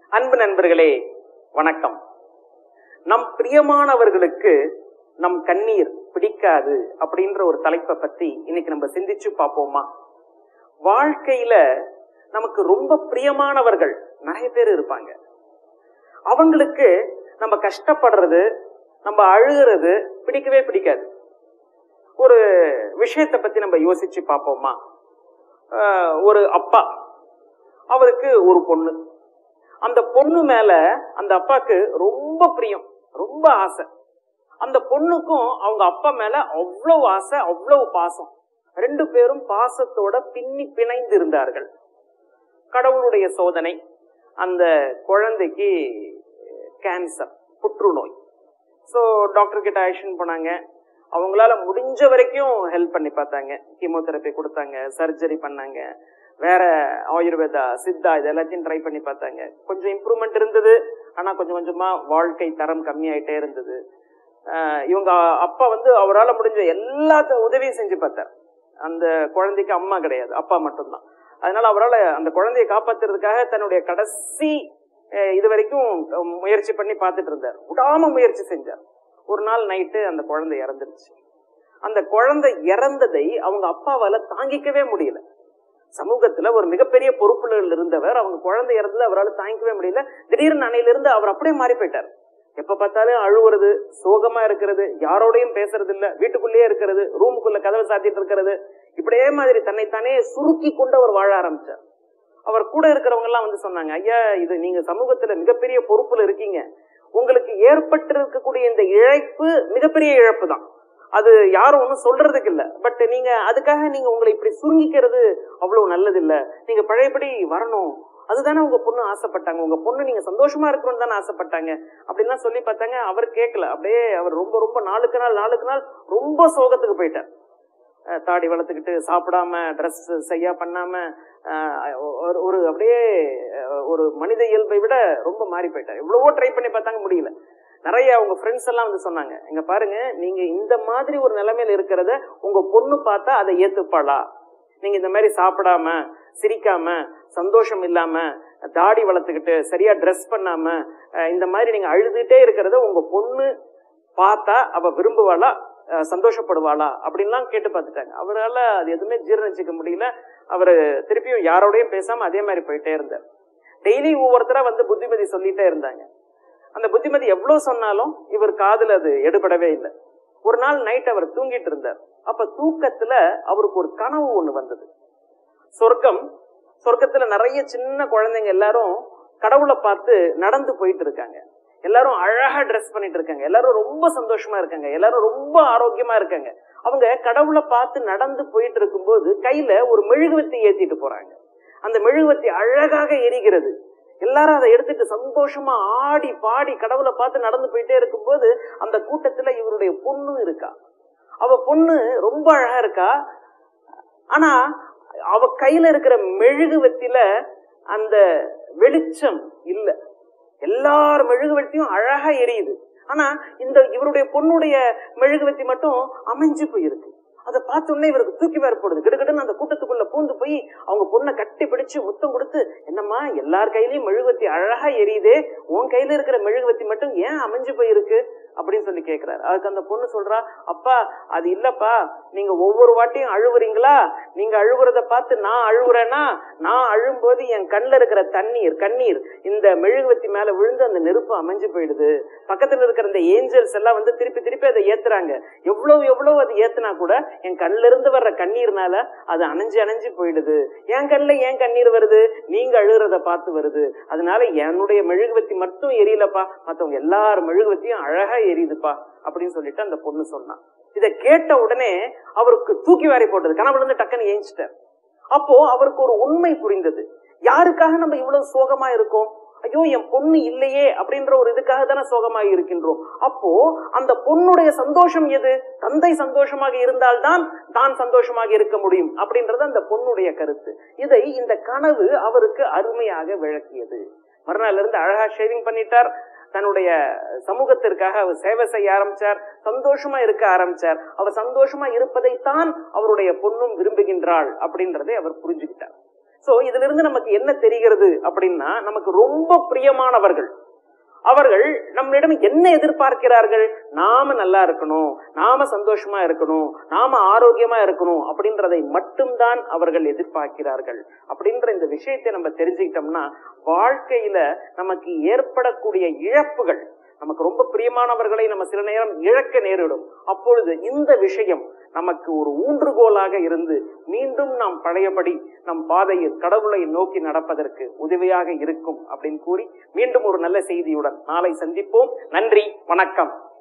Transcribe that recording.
அன்பு நண்பர்களே வணக்கம் நம் பிரியமானவர்களுக்கு நம் கண்ணீர் பிடிக்காது அப்படின்ற ஒரு தலைப்பை பத்தி இன்னைக்கு நம்ம சிந்திச்சு பார்ப்போமா வாழ்க்கையில நமக்கு ரொம்ப பிரியமானவர்கள் நிறைய பேர் இருப்பாங்க அவங்களுக்கு நம்ம கஷ்டப்படுறது நம்ம அழுகிறது பிடிக்கவே பிடிக்காது ஒரு விஷயத்தை பத்தி நம்ம யோசிச்சு பார்ப்போமா ஆஹ் ஒரு அப்பா அவருக்கு ஒரு பொண்ணு அந்த பொண்ணு மேல அந்த அப்பாக்கு ரொம்ப பிரியம் ரொம்ப ஆசை அந்த பொண்ணுக்கும் அவங்க அப்பா மேல அவ்வளவு ஆசை அவ்வளவு பாசம் ரெண்டு பேரும் பாசத்தோட பின்னி பிணைந்து இருந்தார்கள் கடவுளுடைய சோதனை அந்த குழந்தைக்கு கேன்சர் புற்றுநோய் ஸோ டாக்டர் கிட்ட அழைச்சின்னு போனாங்க அவங்களால முடிஞ்ச வரைக்கும் ஹெல்ப் பண்ணி பார்த்தாங்க கீமோதெரப்பி கொடுத்தாங்க சர்ஜரி பண்ணாங்க வேற ஆயுர்வேதா சித்தா இது எல்லாத்தையும் ட்ரை பண்ணி பார்த்தாங்க கொஞ்சம் இம்ப்ரூவ்மெண்ட் இருந்தது ஆனா கொஞ்சம் கொஞ்சமா வாழ்க்கை தரம் கம்மியாயிட்டே இருந்தது ஆஹ் இவங்க அப்பா வந்து அவரால் முடிஞ்ச எல்லாத்த உதவியும் செஞ்சு பார்த்தார் அந்த குழந்தைக்கு அம்மா கிடையாது அப்பா மட்டும்தான் அதனால அவரால் அந்த குழந்தையை காப்பாத்துறதுக்காக தன்னுடைய கடைசி அஹ், இது வரைக்கும் முயற்சி பண்ணி பார்த்துட்டு இருந்தார் விடாம முயற்சி செஞ்சார் ஒரு நாள் நைட்டு அந்த குழந்தை இறந்துருச்சு அந்த குழந்தை இறந்ததை அவங்க அப்பாவால தாங்கிக்கவே முடியல சமூகத்துல ஒரு மிகப்பெரிய பொறுப்புல இருந்தவர் அவங்க குழந்தை இறந்தது அவரால் தாங்கிக்கவே முடியல திடீர்னு அணையிலிருந்து அவர் அப்படியே மாறி போயிட்டார் எப்ப பார்த்தாலும் அழுவுறது சோகமா இருக்கிறது யாரோடையும் பேசுறது இல்ல வீட்டுக்குள்ளேயே இருக்கிறது ரூமுக்குள்ள கதவை சாத்திட்டு இருக்கிறது இப்படியே மாதிரி தன்னைத்தானே சுருக்கி கொண்டு அவர் வாழ ஆரம்பிச்சார் அவர் கூட இருக்கிறவங்க எல்லாம் வந்து சொன்னாங்க ஐயா இது நீங்க சமூகத்துல மிகப்பெரிய பொறுப்புல இருக்கீங்க உங்களுக்கு ஏற்பட்டு இருக்கக்கூடிய இந்த இழப்பு மிகப்பெரிய இழப்பு தான் அது யாரும் ஒன்றும் சொல்றதுக்கு இல்ல பட் நீங்க அதுக்காக நீங்க உங்களை இப்படி சுருங்கிக்கிறது அவ்வளவு நல்லது இல்ல நீங்க பழையபடி வரணும் அதுதானே உங்க பொண்ணு ஆசைப்பட்டாங்க உங்க பொண்ணு நீங்க சந்தோஷமா இருக்கணும்னு தானே ஆசைப்பட்டாங்க அப்படின்லாம் சொல்லி பார்த்தாங்க அவர் கேட்கல அப்படியே அவர் ரொம்ப ரொம்ப நாளுக்கு நாள் நாளுக்கு நாள் ரொம்ப சோகத்துக்கு போயிட்டார் அஹ் தாடி வளர்த்துக்கிட்டு சாப்பிடாம ட்ரெஸ் செய்யா பண்ணாம அஹ் ஒரு- ஒரு அப்படியே அஹ் ஒரு மனித இயல்பை விட ரொம்ப மாறி போயிட்டார் எவ்வளவோ ட்ரை பண்ணி பார்த்தாங்க முடியல நிறைய அவங்க ஃப்ரெண்ட்ஸ் எல்லாம் வந்து சொன்னாங்க இங்க பாருங்க நீங்க இந்த மாதிரி ஒரு நிலைமையில இருக்கிறத உங்க பொண்ணு பார்த்தா அதை ஏத்துப்பாளா நீங்க இந்த மாதிரி சாப்பிடாம சிரிக்காம சந்தோஷம் இல்லாம தாடி வளர்த்துக்கிட்டு சரியா ட்ரெஸ் பண்ணாம அஹ் இந்த மாதிரி நீங்க அழுதுகிட்டே இருக்கிறத உங்க பொண்ணு பார்த்தா அவ விரும்புவாளா அஹ் சந்தோஷப்படுவாளா அப்படின்லாம் கேட்டு பார்த்துட்டாங்க அவரால் அது எதுவுமே ஜீரணிச்சுக்க முடியல அவர் திருப்பியும் யாரோடையும் பேசாம அதே மாதிரி போயிட்டே இருந்தார் டெய்லி ஒவ்வொருத்தரா வந்து புத்திமதி சொல்லிட்டே இருந்தாங்க அந்த புத்திமதி எவ்வளவு சொன்னாலும் இவர் காதுல அது எடுபடவே இல்லை ஒரு நாள் நைட் அவர் தூங்கிட்டு இருந்தார் அப்ப தூக்கத்துல அவருக்கு ஒரு கனவு ஒண்ணு வந்தது சொர்க்கம் சொர்க்கத்துல நிறைய சின்ன குழந்தைங்க எல்லாரும் கடவுளை பார்த்து நடந்து போயிட்டு இருக்காங்க எல்லாரும் அழகா ட்ரெஸ் பண்ணிட்டு இருக்காங்க எல்லாரும் ரொம்ப சந்தோஷமா இருக்காங்க எல்லாரும் ரொம்ப ஆரோக்கியமா இருக்காங்க அவங்க கடவுளை பார்த்து நடந்து போயிட்டு இருக்கும்போது கையில ஒரு மெழுகுவத்தி ஏத்திட்டு போறாங்க அந்த மெழுகுவத்தி அழகாக எரிகிறது எல்லாரும் அதை எடுத்துட்டு சந்தோஷமா ஆடி பாடி கடவுளை பார்த்து நடந்து போயிட்டே இருக்கும்போது அந்த கூட்டத்துல இவருடைய பொண்ணு இருக்கா அவ பொண்ணு ரொம்ப அழகா இருக்கா ஆனா அவ கையில இருக்கிற மெழுகுவத்தில அந்த வெளிச்சம் இல்ல எல்லார் மெழுகுவத்தியும் அழகா எரியுது ஆனா இந்த இவருடைய பொண்ணுடைய மெழுகுவத்தி மட்டும் அமைஞ்சு போயிருக்கு அதை பார்த்த உடனே இவருக்கு தூக்கி வேற போடுது கிடுகிடுன்னு அந்த கூட்டத்துக்குள்ள பூந்து போய் அவங்க பொண்ணை கட்டி பிடிச்சு முத்தம் கொடுத்து என்னம்மா எல்லார் கையிலயும் மெழுகுவத்தி அழகா எரியுதே உன் கையில இருக்கிற மெழுகுவத்தி மட்டும் ஏன் அமைஞ்சு போயிருக்கு அப்படின்னு சொல்லி கேக்குறாரு அதுக்கு அந்த பொண்ணு சொல்றா அப்பா அது இல்லப்பா நீங்க ஒவ்வொரு வாட்டியும் அழுவுறீங்களா நீங்க அழுவுறத பார்த்து நான் அழுவுறேன்னா நான் அழும்போது என் கண்ணுல இருக்கிற தண்ணீர் கண்ணீர் இந்த மெழுகுவத்தி மேல விழுந்து அந்த நெருப்பு அமைஞ்சு போயிடுது பக்கத்துல இருக்கிற இந்த ஏஞ்சல்ஸ் எல்லாம் வந்து திருப்பி திருப்பி அதை ஏத்துறாங்க எவ்வளவு எவ்வளவு அது ஏத்துனா கூட என் கண்ணுல இருந்து வர்ற கண்ணீர்னால அது அணைஞ்சு அணைஞ்சு போயிடுது என் கண்ணுல ஏன் கண்ணீர் வருது நீங்க அழுகிறத பார்த்து வருது அதனால என்னுடைய மெழுகுவத்தி மட்டும் எரியலப்பா மத்தவங்க எல்லார் மெழுகுவத்தியும் அழகா எரியுதுப்பா அப்படின்னு சொல்லிட்டு அந்த பொண்ணு சொன்னான் இதை கேட்ட உடனே அவருக்கு தூக்கி வாரி போட்டது கனவுல இருந்து டக்குன்னு ஏஞ்சிட்டார் அப்போ அவருக்கு ஒரு உண்மை புரிந்தது யாருக்காக நம்ம இவ்வளவு சோகமா இருக்கோம் ஐயோ என் பொண்ணு இல்லையே அப்படின்ற ஒரு இதுக்காக தானே சோகமாக இருக்கின்றோம் அப்போ அந்த பொண்ணுடைய சந்தோஷம் எது தந்தை சந்தோஷமாக இருந்தால்தான் தான் சந்தோஷமாக இருக்க முடியும் அப்படின்றது அந்த பொண்ணுடைய கருத்து இதை இந்த கனவு அவருக்கு அருமையாக விளக்கியது மறுநாள்ல இருந்து அழகா ஷேவிங் பண்ணிட்டார் தன்னுடைய சமூகத்திற்காக அவர் சேவை செய்ய ஆரம்பிச்சார் சந்தோஷமா இருக்க ஆரம்பிச்சார் அவர் சந்தோஷமா இருப்பதைத்தான் அவருடைய பொண்ணும் விரும்புகின்றாள் அப்படின்றதை அவர் புரிஞ்சுக்கிட்டார் சோ இதுல இருந்து நமக்கு என்ன தெரிகிறது அப்படின்னா நமக்கு ரொம்ப பிரியமானவர்கள் அவர்கள் நம்மிடம் என்ன எதிர்பார்க்கிறார்கள் நாம நல்லா இருக்கணும் நாம சந்தோஷமா இருக்கணும் நாம ஆரோக்கியமா இருக்கணும் அப்படின்றதை மட்டும்தான் அவர்கள் எதிர்பார்க்கிறார்கள் அப்படின்ற இந்த விஷயத்தை நம்ம தெரிஞ்சுக்கிட்டோம்னா வாழ்க்கையில நமக்கு ஏற்படக்கூடிய இழப்புகள் நமக்கு ரொம்ப பிரியமானவர்களை நம்ம சில நேரம் இழக்க நேரிடும் அப்பொழுது இந்த விஷயம் நமக்கு ஒரு ஊன்றுகோலாக இருந்து மீண்டும் நாம் பழையபடி நம் பாதையில் கடவுளை நோக்கி நடப்பதற்கு உதவியாக இருக்கும் அப்படின்னு கூறி மீண்டும் ஒரு நல்ல செய்தியுடன் நாளை சந்திப்போம் நன்றி வணக்கம்